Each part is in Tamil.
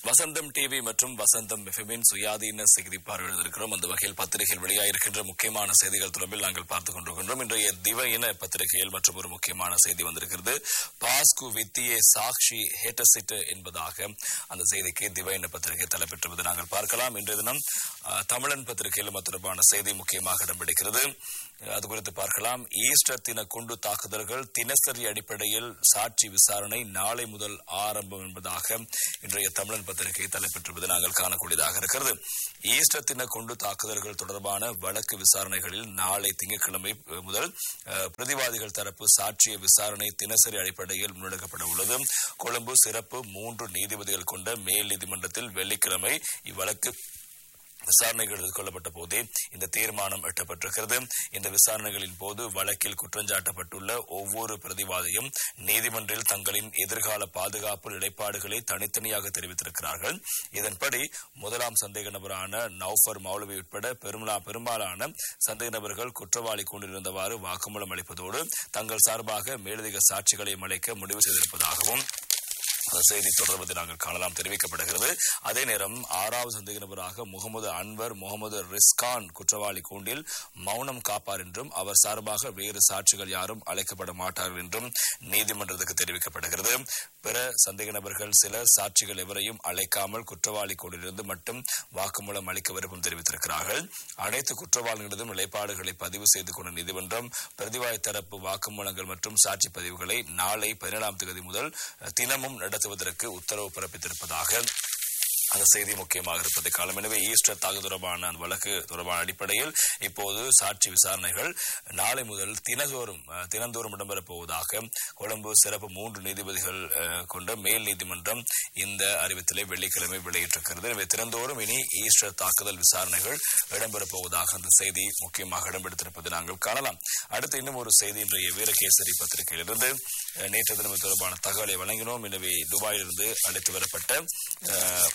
வசந்தம் டிவி மற்றும் வசந்தம் எஃப்எம்மின் சுயாதீன செய்தி பார்வையிட்டிருக்கிறோம் அந்த வகையில் பத்திரிகையில் வெளியாயிருக்கின்ற முக்கியமான செய்திகள் தொடர்பில் நாங்கள் பார்த்துக் கொண்டிருக்கின்றோம் இன்றைய திவையின பத்திரிகையில் மற்றும் ஒரு முக்கியமான செய்தி வந்திருக்கிறது பாஸ்கு வித்தியே சாக்ஷி ஹேட்டசிட் என்பதாக அந்த செய்திக்கு திவையின பத்திரிகை தலைப்பெற்றுவது நாங்கள் பார்க்கலாம் இன்றைய தினம் அஹ், தமிழன் பத்திரிகையிலும் அது தொடர்பான செய்தி முக்கியமாக இடம்பிடிக்கிறது அது குறித்து பார்க்கலாம் ஈஸ்டர் தின குண்டு தாக்குதல்கள் தினசரி அடிப்படையில் சாட்சி விசாரணை நாளை முதல் ஆரம்பம் என்பதாக இன்றைய தமிழன் பத்திரிகை தலைப்பெற்றுவது நாங்கள் காணக்கூடியதாக இருக்கிறது ஈஸ்டர் தின குண்டு தாக்குதல்கள் தொடர்பான வழக்கு விசாரணைகளில் நாளை திங்கட்கிழமை அஹ், முதல் அஹ், பிரதிவாதிகள் தரப்பு சாட்சிய விசாரணை தினசரி அடிப்படையில் முன்னெடுக்கப்பட உள்ளது கொழும்பு சிறப்பு மூன்று நீதிபதிகள் கொண்ட மேல் நீதிமன்றத்தில் வெள்ளிக்கிழமை இவ்வழக்கு விசாரணைகள் எதிர்கொள்ளப்பட்ட போதே இந்த தீர்மானம் எட்டப்பட்டிருக்கிறது இந்த விசாரணைகளின் போது வழக்கில் குற்றஞ்சாட்டப்பட்டுள்ள ஒவ்வொரு பிரதிவாதியும் நீதிமன்றில் தங்களின் எதிர்கால பாதுகாப்பு நிலைப்பாடுகளை தனித்தனியாக தெரிவித்திருக்கிறார்கள் இதன்படி முதலாம் சந்தேக நபரான நௌஃபர் மௌலவி உட்பட பெருமளா பெரும்பாலான சந்தேக நபர்கள் குற்றவாளி கொண்டிருந்தவாறு வாக்குமூலம் அளிப்பதோடு தங்கள் சார்பாக மேலதிக சாட்சிகளையும் அளிக்க முடிவு செய்திருப்பதாகவும் அந்த செய்தி தொடர்பதை நாங்கள் காணலாம் தெரிவிக்கப்படுகிறது அதே நேரம் ஆறாவது சந்தேக நபராக முகமது அன்வர் முகமது ரிஸ்கான் குற்றவாளி கூண்டில் மௌனம் காப்பார் என்றும் அவர் சார்பாக வேறு சாட்சிகள் யாரும் அழைக்கப்பட மாட்டார்கள் என்றும் நீதிமன்றத்துக்கு தெரிவிக்கப்படுகிறது பிற சந்தேக நபர்கள் சிலர் சாட்சிகள் எவரையும் அழைக்காமல் குற்றவாளி கூண்டிலிருந்து மட்டும் வாக்குமூலம் அளிக்க விருப்பம் தெரிவித்திருக்கிறார்கள் அனைத்து குற்றவாளிகளிடமும் நிலைப்பாடுகளை பதிவு செய்து கொண்ட நீதிமன்றம் பிரதிவாய் தரப்பு வாக்குமூலங்கள் மற்றும் சாட்சி பதிவுகளை நாளை பதினேழாம் தேதி முதல் அஹ், தினமும் நடத்துவதற்கு உத்தரவு பிறப்பித்திருப்பதாக அந்த செய்தி முக்கியமாக இருப்பதை காலம் எனவே ஈஸ்டர் தாக்கு தொடர்பான அந்த வழக்கு தொடர்பான அடிப்படையில் இப்போது சாட்சி விசாரணைகள் நாளை முதல் தினதோறும் அஹ், தினந்தோறும் இடம்பெறப் போவதாக கொழும்பு சிறப்பு மூன்று நீதிபதிகள் அஹ், கொண்ட மேல் நீதிமன்றம் இந்த அறிவித்தலை வெள்ளிக்கிழமை வெளியிட்டிருக்கிறது எனவே தினந்தோறும் இனி ஈஸ்டர் தாக்குதல் விசாரணைகள் இடம்பெறப் போவதாக அந்த செய்தி முக்கியமாக இடம்பெடுத்திருப்பதை நாங்கள் காணலாம் அடுத்து இன்னும் ஒரு செய்தி இன்றைய வீரகேசரி பத்திரிகையிலிருந்து அஹ், நேற்று தினம் இது தொடர்பான தகவலை வழங்கினோம் எனவே துபாயிலிருந்து அழைத்து வரப்பட்ட அஹ்,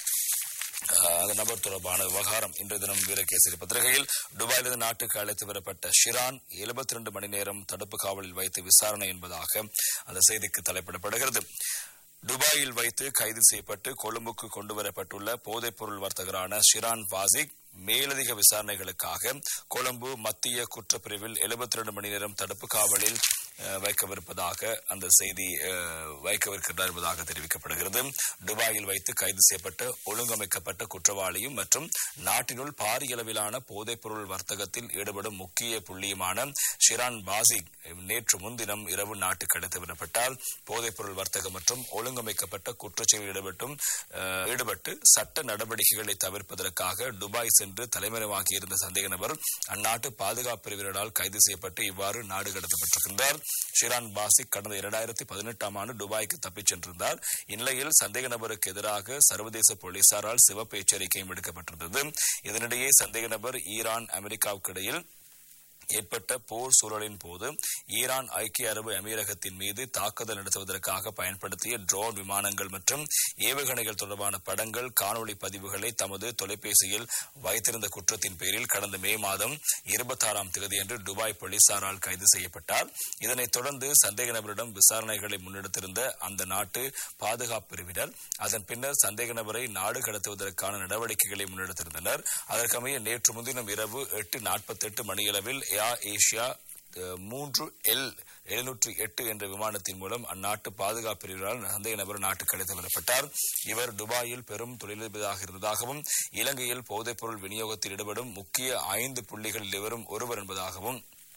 அஹ் அந்த நபர் தொடர்பான விவகாரம் இன்றைய தினம் வீரகேசரி பத்திரிகையில் துபாயிலிருந்து நாட்டுக்கு அழைத்து வரப்பட்ட ஷிரான் 72 மணி நேரம் தடுப்பு காவலில் வைத்து விசாரணை என்பதாக அந்த செய்திக்கு தலைப்பிடப்படுகிறது துபாயில் வைத்து கைது செய்யப்பட்டு கொழும்புக்கு கொண்டு வரப்பட்டுள்ள போதைப்பொருள் வர்த்தகரான ஷிரான் வாசிக் மேலதிக விசாரணைகளுக்காக கொழும்பு மத்திய குற்றப்பிரிவில் 72 மணி நேரம் தடுப்பு காவலில் அஹ், வைக்கவிருப்பதாக அந்த செய்தி அஹ், வைக்கவிருக்கிறார் என்பதாக தெரிவிக்கப்படுகிறது துபாயில் வைத்து கைது செய்யப்பட்ட ஒழுங்கமைக்கப்பட்ட குற்றவாளியும் மற்றும் நாட்டினுள் பாரிய அளவிலான போதைப்பொருள் வர்த்தகத்தில் ஈடுபடும் முக்கிய புள்ளியுமான ஷிரான் பாசிக் நேற்று முன்தினம் இரவு நாட்டுக்கு அழைத்து வரப்பட்டார் போதைப்பொருள் வர்த்தகம் மற்றும் ஒழுங்கமைக்கப்பட்ட குற்றச்செயலில் ஈடுபட்டும் அஹ், ஈடுபட்டு சட்ட நடவடிக்கைகளை தவிர்ப்பதற்காக துபாய் சென்று தலைமறைவாகி இருந்த சந்தேக நபர் அந்நாட்டு பாதுகாப்பு பிரிவினரால் கைது செய்யப்பட்டு இவ்வாறு நாடு கடத்தப்பட்டிருக்கின்றார் ஷிரான் பாசிக் கடந்த இரண்டாயிரத்தி பதினெட்டாம் ஆண்டு துபாய்க்கு தப்பிச் சென்றிருந்தார் இந்நிலையில் சந்தேக நபருக்கு எதிராக சர்வதேச போலீசாரால் சிவப்பு எச்சரிக்கையும் விடுக்கப்பட்டிருந்தது இதனிடையே சந்தேக நபர் ஈரான் அமெரிக்காவுக்கு இடையில் ஏற்பட்ட போர் சூழலின் போது ஈரான் ஐக்கிய அரபு அமீரகத்தின் மீது தாக்குதல் நடத்துவதற்காக பயன்படுத்திய ட்ரோன் விமானங்கள் மற்றும் ஏவுகணைகள் தொடர்பான படங்கள் காணொளி பதிவுகளை தமது தொலைபேசியில் வைத்திருந்த குற்றத்தின் பேரில் கடந்த மே மாதம் இருபத்தாறாம் தேதியன்று துபாய் போலீசாரால் கைது செய்யப்பட்டார் இதனைத் தொடர்ந்து சந்தேக நபரிடம் விசாரணைகளை முன்னெடுத்திருந்த அந்த நாட்டு பாதுகாப்பு பிரிவினர் அதன் பின்னர் சந்தேக நபரை நாடு கடத்துவதற்கான நடவடிக்கைகளை முன்னெடுத்திருந்தனர் அதற்கமைய நேற்று முன்தினம் இரவு எட்டு நாற்பத்தெட்டு மணியளவில் ஏர் ஏசியா அஹ், மூன்று எல் எழுநூற்று எட்டு என்ற விமானத்தின் மூலம் அந்நாட்டு பாதுகாப்பு பிரிவினரால் சந்தேக நபர் நாட்டுக்கு அழைத்து வரப்பட்டார் இவர் துபாயில் பெரும் தொழிலதிபராக இருந்ததாகவும் இலங்கையில் போதைப்பொருள் விநியோகத்தில் ஈடுபடும் முக்கிய ஐந்து புள்ளிகளில் இவரும் ஒருவர் என்பதாகவும்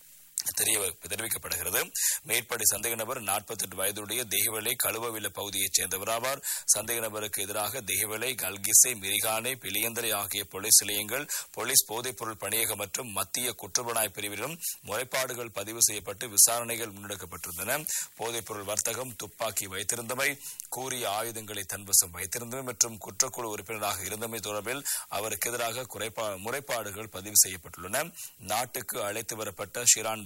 தெரிய தெரிவிக்கப்படுகிறது மேற்படி சந்தேக நபர் 48 வயதுடைய தேகவலை கழுவவில்ல பகுதியைச் சேர்ந்தவராவார் சந்தேக நபருக்கு எதிராக தேகவலை கல்கிசை மிரிகானை பிளியந்தரை ஆகிய போலீஸ் நிலையங்கள் போலீஸ் போதைப்பொருள் பணியகம் மற்றும் மத்திய குற்றப்புலனாய் பிரிவிலும் முறைப்பாடுகள் பதிவு செய்யப்பட்டு விசாரணைகள் முன்னெடுக்கப்பட்டிருந்தன போதைப்பொருள் வர்த்தகம் துப்பாக்கி வைத்திருந்தமை கூறிய ஆயுதங்களை தன்வசம் வைத்திருந்தமை மற்றும் குற்றக்குழு உறுப்பினராக இருந்தமை தொடர்பில் அவருக்கு எதிராக குறைப்பா முறைப்பாடுகள் பதிவு செய்யப்பட்டுள்ளன நாட்டுக்கு அழைத்து வரப்பட்ட ஷிரான்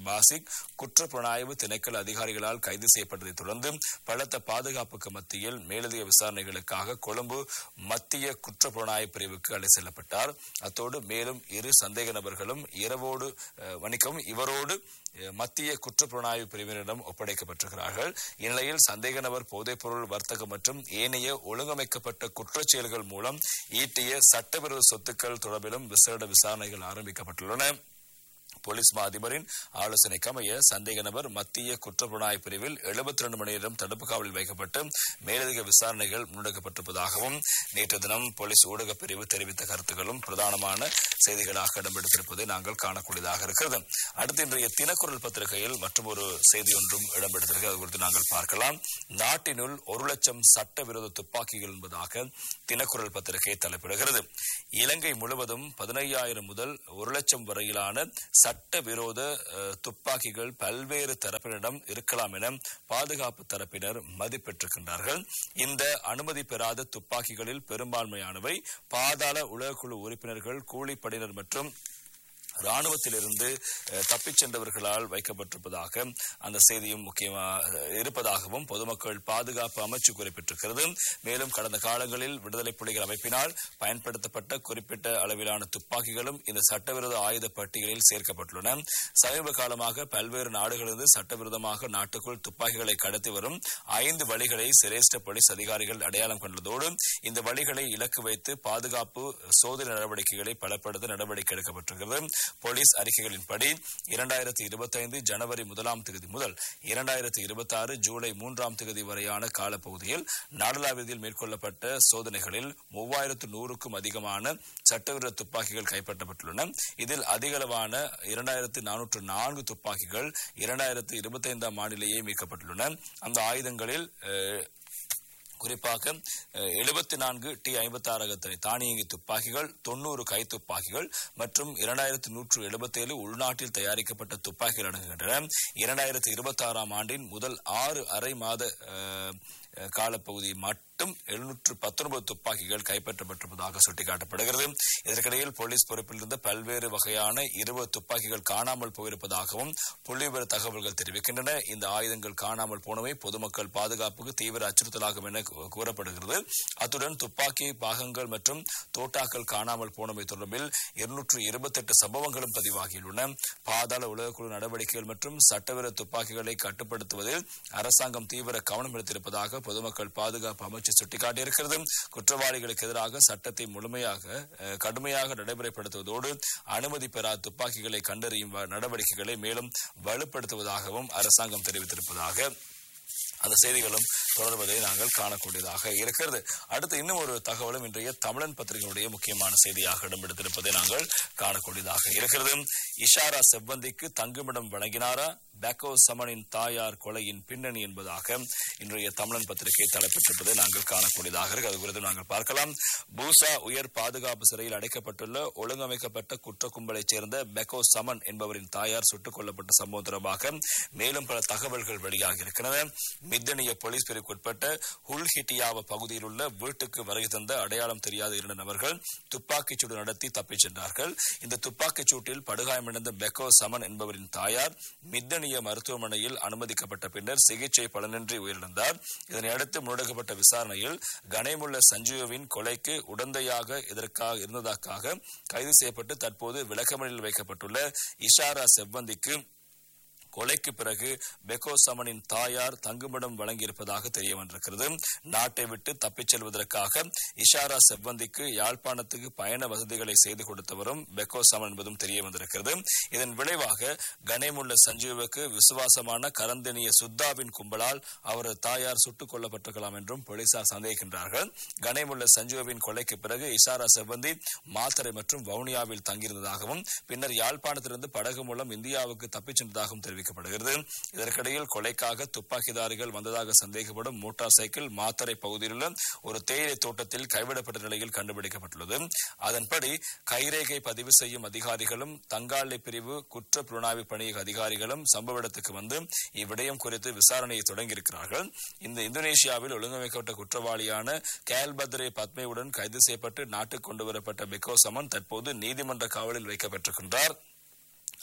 பாசிக் குற்றப்புலனாய்வு திணைக்கள அதிகாரிகளால் கைது செய்யப்பட்டதைத் தொடர்ந்து பலத்த பாதுகாப்புக்கு மத்தியில் மேலதிக விசாரணைகளுக்காக கொழும்பு மத்திய குற்றப்புலனாய்வு பிரிவுக்கு அழைத்து செல்லப்பட்டார் அத்தோடு மேலும் இரு சந்தேக நபர்களும் இரவோடு அஹ், மன்னிக்கவும் இவரோடு அஹ், மத்திய குற்றப்புலனாய்வு பிரிவினரிடம் ஒப்படைக்கப்பட்டிருக்கிறார்கள் இந்நிலையில் சந்தேக நபர் போதைப்பொருள் வர்த்தகம் மற்றும் ஏனைய ஒழுங்கமைக்கப்பட்ட குற்றச் செயல்கள் மூலம் ஈட்டிய சட்டவிரோத சொத்துக்கள் தொடர்பிலும் விசேட விசாரணைகள் ஆரம்பிக்கப்பட்டுள்ளன போலீஸ் மா அதிபரின் ஆலோசனைக்கு அமைய சந்தேக நபர் மத்திய குற்றப்புலனாய்வு பிரிவில் 72 ரெண்டு மணி நேரம் தடுப்பு காவலில் வைக்கப்பட்டு மேலதிக விசாரணைகள் முன்னெடுக்கப்பட்டிருப்பதாகவும் நேற்று தினம் போலீஸ் ஊடகப் பிரிவு தெரிவித்த கருத்துக்களும் பிரதானமான செய்திகளாக இடம்பெடுத்திருப்பதை நாங்கள் காணக்கூடியதாக இருக்கிறது அடுத்து இன்றைய தினக்குரல் பத்திரிகையில் மற்றொரு செய்தி ஒன்றும் இடம்பெடுத்திருக்கு அது குறித்து நாங்கள் பார்க்கலாம் நாட்டினுள் ஒரு லட்சம் சட்டவிரோத துப்பாக்கிகள் என்பதாக தினக்குரல் பத்திரிகை தலைப்பிடுகிறது இலங்கை முழுவதும் பதினையாயிரம் முதல் ஒரு லட்சம் வரையிலான சட்டவிரோத அஹ், துப்பாக்கிகள் பல்வேறு தரப்பினரிடம் இருக்கலாம் என பாதுகாப்பு தரப்பினர் மதிப்பிட்டிருக்கின்றார்கள் இந்த அனுமதி பெறாத துப்பாக்கிகளில் பெரும்பான்மையானவை பாதாள உலகக்குழு உறுப்பினர்கள் கூலிப்படையினர் மற்றும் ராணுவத்திலிருந்து அஹ், தப்பிச் சென்றவர்களால் வைக்கப்பட்டிருப்பதாக அந்த செய்தியும் முக்கியமாக இருப்பதாகவும் பொதுமக்கள் பாதுகாப்பு அமைச்சு குறிப்பிட்டிருக்கிறது மேலும் கடந்த காலங்களில் விடுதலை புலிகள் அமைப்பினால் பயன்படுத்தப்பட்ட குறிப்பிட்ட அளவிலான துப்பாக்கிகளும் இந்த சட்டவிரோத ஆயுத பட்டியலில் சேர்க்கப்பட்டுள்ளன சமீப காலமாக பல்வேறு நாடுகளிலிருந்து சட்டவிரோதமாக நாட்டுக்குள் துப்பாக்கிகளை கடத்தி வரும் ஐந்து வழிகளை சிரேஷ்ட போலீஸ் அதிகாரிகள் அடையாளம் கண்டதோடு இந்த வழிகளை இலக்கு வைத்து பாதுகாப்பு சோதனை நடவடிக்கைகளை பலப்படுத்த நடவடிக்கை எடுக்கப்பட்டிருக்கிறது போலீஸ் அறிக்கைகளின்படி இரண்டாயிரத்தி இருபத்தைந்து ஜனவரி முதலாம் தேதி முதல் இரண்டாயிரத்தி இருபத்தி ஆறு ஜூலை மூன்றாம் தேதி வரையான காலப்பகுதியில் நாடளாவியத்தில் மேற்கொள்ளப்பட்ட சோதனைகளில் மூவாயிரத்து நூறுக்கும் அதிகமான சட்டவிரோத துப்பாக்கிகள் கைப்பற்றப்பட்டுள்ளன இதில் அதிகளவான இரண்டாயிரத்து நானூற்று நான்கு துப்பாக்கிகள் இரண்டாயிரத்து இருபத்தைந்தாம் ஆண்டிலேயே மீட்கப்பட்டுள்ளன அந்த ஆயுதங்களில் அஹ், குறிப்பாக எழுபத்தி நான்கு டி ஐம்பத்தி ஆறு அகத்தனை தானியங்கி துப்பாக்கிகள் தொண்ணூறு கை துப்பாக்கிகள் மற்றும் இரண்டாயிரத்தி நூற்று எழுபத்தேழு உள்நாட்டில் தயாரிக்கப்பட்ட துப்பாக்கிகள் அடங்குகின்றன இரண்டாயிரத்தி இருபத்தி ஆறாம் ஆண்டின் முதல் ஆறு அரை மாத அஹ், அஹ், காலப்பகுதி மட்டும் எழுநூற்று பத்தொன்பது துப்பாக்கிகள் கைப்பற்றப்பட்டிருப்பதாக சுட்டிக்காட்டப்படுகிறது இதற்கிடையில் போலீஸ் பொறுப்பில் இருந்த பல்வேறு வகையான இருபது துப்பாக்கிகள் காணாமல் போயிருப்பதாகவும் புள்ளிவிவர தகவல்கள் தெரிவிக்கின்றன இந்த ஆயுதங்கள் காணாமல் போனவை பொதுமக்கள் பாதுகாப்புக்கு தீவிர அச்சுறுத்தலாகும் என கூ- கூறப்படுகிறது அத்துடன் துப்பாக்கி பாகங்கள் மற்றும் தோட்டாக்கள் காணாமல் போனவை தொடர்பில் இருநூற்று இருபத்தெட்டு சம்பவங்களும் பதிவாகியுள்ளன பாதாள உலகக்குழு நடவடிக்கைகள் மற்றும் சட்டவிரோத துப்பாக்கிகளை கட்டுப்படுத்துவதில் அரசாங்கம் தீவிர கவனம் எடுத்திருப்பதாக பொதுமக்கள் பாதுகாப்பு அமைச்சர் சுட்டிக்காட்டியிருக்கிறது குற்றவாளிகளுக்கு எதிராக சட்டத்தை முழுமையாக அஹ், கடுமையாக நடைமுறைப்படுத்துவதோடு அனுமதி பெறாத துப்பாக்கிகளை கண்டறியும் வ- நடவடிக்கைகளை மேலும் வலுப்படுத்துவதாகவும் அரசாங்கம் தெரிவித்திருப்பதாக அந்த செய்திகளும் தொடர்வதை நாங்கள் காணக்கூடியதாக இருக்கிறது அடுத்து இன்னும் ஒரு தகவலும் இன்றைய தமிழன் பத்திரிகையுடைய முக்கியமான செய்தியாக இடம்பெடுத்திருப்பதை நாங்கள் காணக்கூடியதாக இருக்கிறது இஷாரா செவ்வந்திக்கு தங்குமிடம் வழங்கினாரா பேக்கோ சமனின் தாயார் கொலையின் பின்னணி என்பதாக இன்றைய தமிழன் பத்திரிகை தலைப்பிட்டிருப்பதை நாங்கள் காணக்கூடியதாக இருக்கு அது குறித்து நாங்கள் பார்க்கலாம் பூசா உயர் பாதுகாப்பு சிறையில் அடைக்கப்பட்டுள்ள ஒழுங்கமைக்கப்பட்ட குற்ற கும்பலைச் சேர்ந்த பெக்கோ சமன் என்பவரின் தாயார் சுட்டுக் கொல்லப்பட்ட சம்பவம் தொடர்பாக மேலும் பல தகவல்கள் வெளியாகி இருக்கின்றன மித்தனிய போலீஸ் பிரிவுக்குட்பட்ட ஹுல்ஹிட்டியாவ பகுதியில் உள்ள வீட்டுக்கு வருகை தந்த அடையாளம் தெரியாத இரண்டு நபர்கள் துப்பாக்கிச் சூடு நடத்தி தப்பிச் சென்றார்கள் இந்த துப்பாக்கிச் சூட்டில் படுகாயமடைந்த பெக்கோ சமன் என்பவரின் தாயார் மித்தனிய மருத்துவமனையில் அனுமதிக்கப்பட்ட பின்னர் சிகிச்சை பலனின்றி உயிரிழந்தார் இதனை அடுத்து முன்னெடுக்கப்பட்ட விசாரணையில் கனேமுள்ள சஞ்சீவின் கொலைக்கு உடந்தையாக இதற்காக இருந்ததற்காக கைது செய்யப்பட்டு தற்போது விளக்கமறையில் வைக்கப்பட்டுள்ள இஷாரா செவ்வந்திக்கு கொலைக்கு பிறகு பெக்கோ சமனின் தாயார் தங்குமிடம் வழங்கியிருப்பதாக தெரிய வந்திருக்கிறது நாட்டை விட்டு தப்பிச் செல்வதற்காக இஷாரா செவ்வந்திக்கு யாழ்ப்பாணத்துக்கு பயண வசதிகளை செய்து கொடுத்தவரும் பெக்கோ சமன் என்பதும் தெரிய வந்திருக்கிறது இதன் விளைவாக கனேமுள்ள சஞ்சீவுக்கு விசுவாசமான கரந்தெனிய சுத்தாவின் கும்பலால் அவரது தாயார் சுட்டுக் கொல்லப்பட்டிருக்கலாம் என்றும் போலீசார் சந்தேகிக்கின்றார்கள் கனேமுள்ள சஞ்சீவின் கொலைக்கு பிறகு இஷாரா செவ்வந்தி மாத்தரை மற்றும் வவுனியாவில் தங்கியிருந்ததாகவும் பின்னர் யாழ்ப்பாணத்திலிருந்து படகு மூலம் இந்தியாவுக்கு தப்பிச் சென்றதாகவும் தெரிவிக்கப்படுகிறது இதற்கிடையில் கொலைக்காக துப்பாக்கிதாரிகள் வந்ததாக சந்தேகப்படும் மோட்டார் சைக்கிள் மாத்தரை பகுதியில் உள்ள ஒரு தேயிலை தோட்டத்தில் கைவிடப்பட்ட நிலையில் கண்டுபிடிக்கப்பட்டுள்ளது அதன்படி கைரேகை பதிவு செய்யும் அதிகாரிகளும் தங்காலை பிரிவு குற்ற புலனாய்வு பணியக அதிகாரிகளும் சம்பவ இடத்துக்கு வந்து இவ்விடயம் குறித்து விசாரணையை தொடங்கியிருக்கிறார்கள் இந்த இந்தோனேஷியாவில் ஒழுங்கமைக்கப்பட்ட குற்றவாளியான கேல்பத்ரே பத்மேவுடன் கைது செய்யப்பட்டு நாட்டுக்கு கொண்டு வரப்பட்ட பெக்கோ சமன் தற்போது நீதிமன்ற காவலில் வைக்கப்பட்டிருக்கின்றார்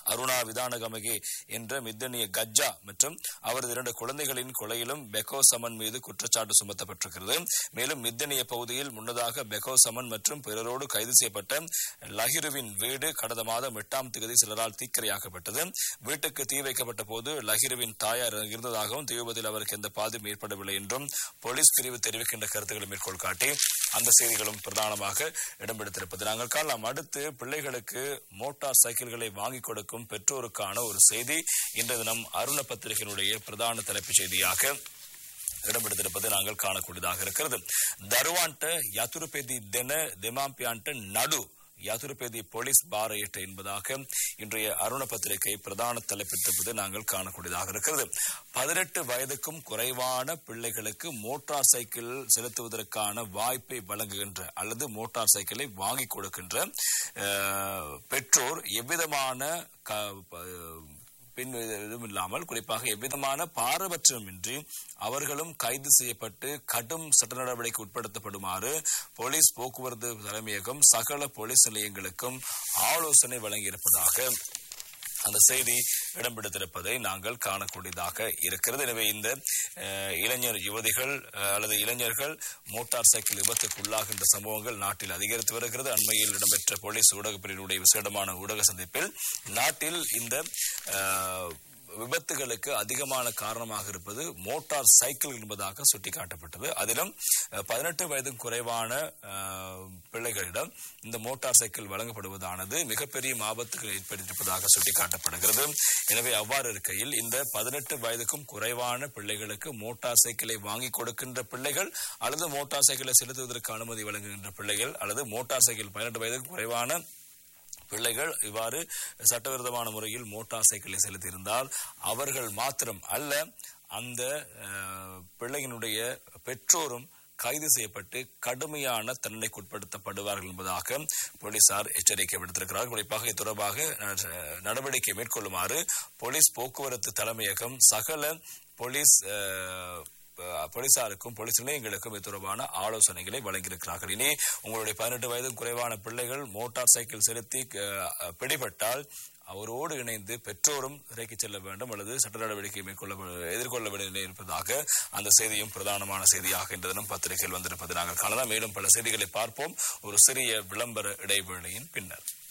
அருணா விதானகமகே என்ற மித்தனிய கஜ்ஜா மற்றும் அவரது இரண்டு குழந்தைகளின் கொலையிலும் பெகோ சமன் மீது குற்றச்சாட்டு சுமத்தப்பட்டிருக்கிறது மேலும் மித்தனிய பகுதியில் முன்னதாக பெகோ சமன் மற்றும் பிறரோடு கைது செய்யப்பட்ட லஹிருவின் வீடு கடந்த மாதம் எட்டாம் தேதி சிலரால் தீக்கிரையாக்கப்பட்டது வீட்டுக்கு தீ வைக்கப்பட்ட போது லஹிருவின் தாயார் இருந்ததாகவும் தீ விபத்தில் அவருக்கு எந்த பாதிப்பும் ஏற்படவில்லை என்றும் போலீஸ் பிரிவு தெரிவிக்கின்ற கருத்துக்களை மேற்கோள் காட்டி அந்த செய்திகளும் பிரதானமாக இடம்பெடுத்திருப்பது நாங்கள் காணலாம் அடுத்து பிள்ளைகளுக்கு மோட்டார் சைக்கிள்களை வாங்கிக் கொடுக்கும் பெற்றோருக்கான ஒரு செய்தி இன்றைய தினம் அருண பத்திரிகையினுடைய பிரதான தலைப்புச் செய்தியாக இடம்பெடுத்திருப்பது நாங்கள் காணக்கூடியதாக இருக்கிறது தருவான்ட்ட யதுருபேதி தென தெமாம்பியான்ட்ட நடு யதுருபேதி போலீஸ் பாரையிட்ட என்பதாக இன்றைய அருண பத்திரிகை பிரதான தலைப்பிட்டிருப்பது நாங்கள் காணக்கூடியதாக இருக்கிறது பதினெட்டு வயதுக்கும் குறைவான பிள்ளைகளுக்கு மோட்டார் சைக்கிள் செலுத்துவதற்கான வாய்ப்பை வழங்குகின்ற அல்லது மோட்டார் சைக்கிளை வாங்கி கொடுக்கின்ற அஹ், பெற்றோர் எவ்விதமான க- ப- பின் இதுவும் இல்லாமல் குறிப்பாக எவ்விதமான பாரபட்சமின்றி அவர்களும் கைது செய்யப்பட்டு கடும் சட்ட நடவடிக்கை உட்படுத்தப்படுமாறு போலீஸ் போக்குவரத்து தலைமையகம் சகல போலீஸ் நிலையங்களுக்கும் ஆலோசனை வழங்கியிருப்பதாக அந்த செய்தி இடம்பெடுத்திருப்பதை நாங்கள் காணக்கூடியதாக இருக்கிறது எனவே இந்த அஹ், இளைஞர் யுவதிகள் அஹ், அல்லது இளைஞர்கள் மோட்டார் சைக்கிள் விபத்துக்கு உள்ளாகின்ற சம்பவங்கள் நாட்டில் அதிகரித்து வருகிறது அண்மையில் இடம்பெற்ற போலீஸ் ஊடகப் பிரிவினுடைய விசேடமான ஊடக சந்திப்பில் நாட்டில் இந்த அஹ், விபத்துகளுக்கு அதிகமான காரணமாக இருப்பது மோட்டார் சைக்கிள் என்பதாக சுட்டிக்காட்டப்பட்டது அதிலும் பதினெட்டு வயதும் குறைவான அஹ், பிள்ளைகளிடம் இந்த மோட்டார் சைக்கிள் வழங்கப்படுவதானது மிகப்பெரிய ஆபத்துகள் ஏற்படுத்தியிருப்பதாக சுட்டிக்காட்டப்படுகிறது எனவே அவ்வாறு இருக்கையில் இந்த பதினெட்டு வயதுக்கும் குறைவான பிள்ளைகளுக்கு மோட்டார் சைக்கிளை வாங்கி கொடுக்கின்ற பிள்ளைகள் அல்லது மோட்டார் சைக்கிளை செலுத்துவதற்கு அனுமதி வழங்குகின்ற பிள்ளைகள் அல்லது மோட்டார் சைக்கிள் பதினெட்டு வயதுக்கு குறைவான பிள்ளைகள் இவ்வாறு சட்டவிரோதமான முறையில் மோட்டார் சைக்கிளை செலுத்தியிருந்தால் அவர்கள் மாத்திரம் அல்ல அந்த அஹ், பிள்ளையினுடைய பெற்றோரும் கைது செய்யப்பட்டு கடுமையான தண்டனைக்கு உட்படுத்தப்படுவார்கள் என்பதாக போலீசார் எச்சரிக்கை விடுத்திருக்கிறார்கள் குறிப்பாக இது தொடர்பாக அஹ், நடவடிக்கை மேற்கொள்ளுமாறு போலீஸ் போக்குவரத்து தலைமையகம் சகல போலீஸ் அஹ், அஹ், போலீசாருக்கும் போலீஸ் நிலையங்களுக்கும் இது தொடர்பான ஆலோசனைகளை வழங்கியிருக்கிறார்கள் இனி உங்களுடைய பதினெட்டு வயது குறைவான பிள்ளைகள் மோட்டார் சைக்கிள் செலுத்தி அஹ், பிடிபட்டால் அவரோடு இணைந்து பெற்றோரும் சிறைக்கு செல்ல வேண்டும் அல்லது சட்ட நடவடிக்கை மேற்கொள்ள எதிர்கொள்ள வேண்டிய இருப்பதாக அந்த செய்தியும் பிரதானமான செய்தியாக இன்று தினம் பத்திரிகையில் வந்திருப்பது நாங்கள் காணலாம் மேலும் பல செய்திகளை பார்ப்போம் ஒரு சிறிய விளம்பர இடைவேளையின் பின்னர்